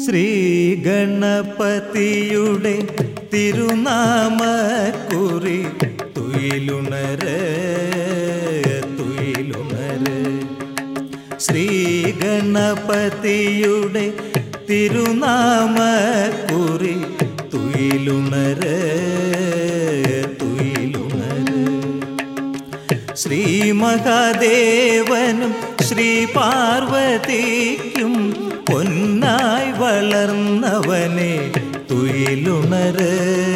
ശ്രീ ഗണപതിയുടെ തിരുനാമക്കുറി തുയിലുണര് തുയിലുണര് ശ്രീ ഗണപതിയുടെ തിരുനാമക്കുറി തുയിലുണര് തുയിലുണര് ശ്രീ മഹാദേവനും ശ്രീ പാർവതിക്കും പൊന്നായി വളർന്നവനെ തുയിലുണര്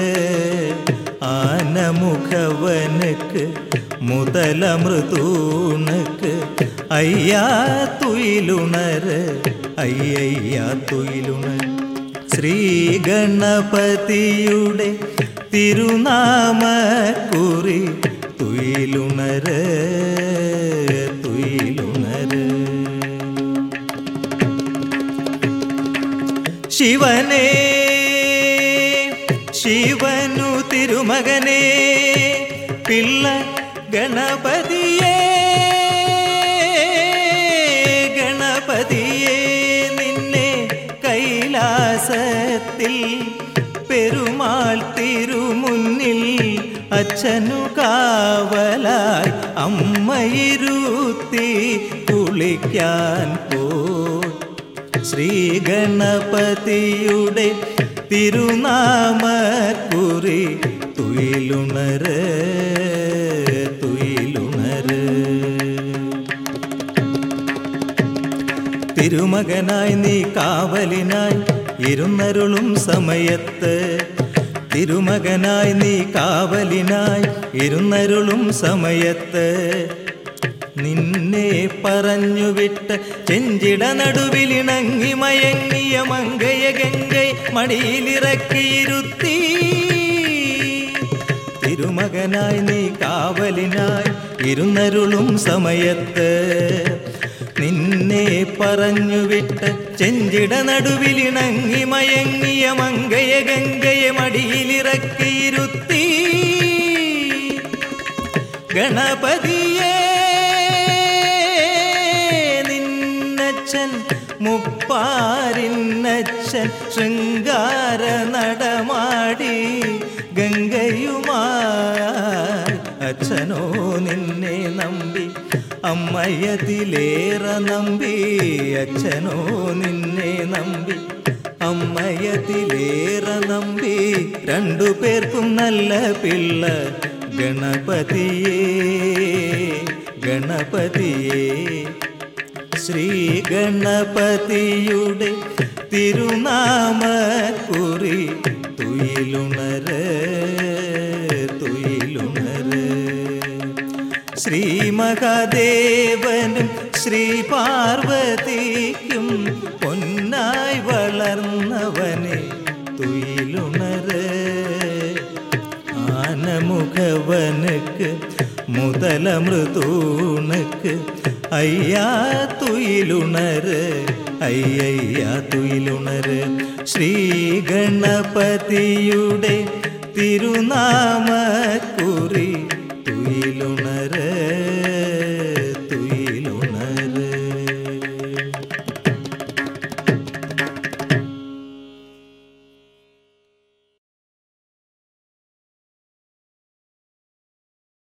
ആനമുഖവനുക്ക് മുതലമൃതൂണുക്ക് അയ്യാ തുയിലുണര് അയ്യയ്യാ തുയിലുണര് ശ്രീ ഗണപതിയുടെ തിരുനാമക്കുറി തുയിലുണര് തുയിലുണര് ശിവനേ ശിവനു തിരുമകനേ പിള്ള ഗണപതിയേ ഗണപതിയേ നിന്നെ കൈലാസത്തിൽ പെരുമാൾ തിരുമുന്നിൽ അച്ഛനു കാവലായി അമ്മയിരുത്തി കുളിക്കാൻ പോയി ശ്രീ ഗണപതിയുടെ തിരുനാമക്കുറി തുയിലുണര് തുയിലുണര് തിരുമകനായി നീ കാവലിനായി ഇരുന്നരുളും സമയത്ത് തിരുമകനായി നീ കാവലിനായി ഇരുന്നരുളും സമയത്ത് നിന്നെ പറഞ്ഞുവിട്ട് ചെഞ്ചിട നടുവിലിണങ്ങി മയങ്ങിയ മങ്കയ ഗംഗൈ മടിയിലിറക്കിയിരുത്തി തിരുമകനായി നീ കാവലിനായി ഇരുന്നരുളും സമയത്ത് നിന്നെ പറഞ്ഞുവിട്ട് ചെഞ്ചിട നടുവിലിണങ്ങി മയങ്ങിയ മങ്കയ ഗംഗയെ മടിയിലിറക്കിയിരുത്തി ഗണപതിയേ നിന്നച്ഛൻ മുപ്പാരിന്നച്ഛൻ ശൃംഗാര നടമാടി ഗംഗയുമായി അച്ഛനോ നിന്നെ നമ്പി അമ്മയതിലേറെ നമ്പി അച്ഛനോ നിന്നെ നമ്പി അമ്മയതിലേറെ നമ്പി രണ്ടു പേർക്കും നല്ല പിള്ള ഗണപതിയേ ഗണപതിയേ ശ്രീ ഗണപതിയുടെ തിരുനാമക്കുറി തുയിലുണര് തുയിലുണര് ശ്രീ മഹാദേവനും ശ്രീ പാർവതിക്കും പൊന്നായി വളർന്നവനെ തുയിലുണര് ആനമുഖവനുക്ക് മുതലമൃതൂണുക്ക് അയ്യാ തുയിലുണര് അയ്യയ്യാ തുയിലുണര് ശ്രീ ഗണപതിയുടെ തിരുനാമക്കുറി തുയിലുണര്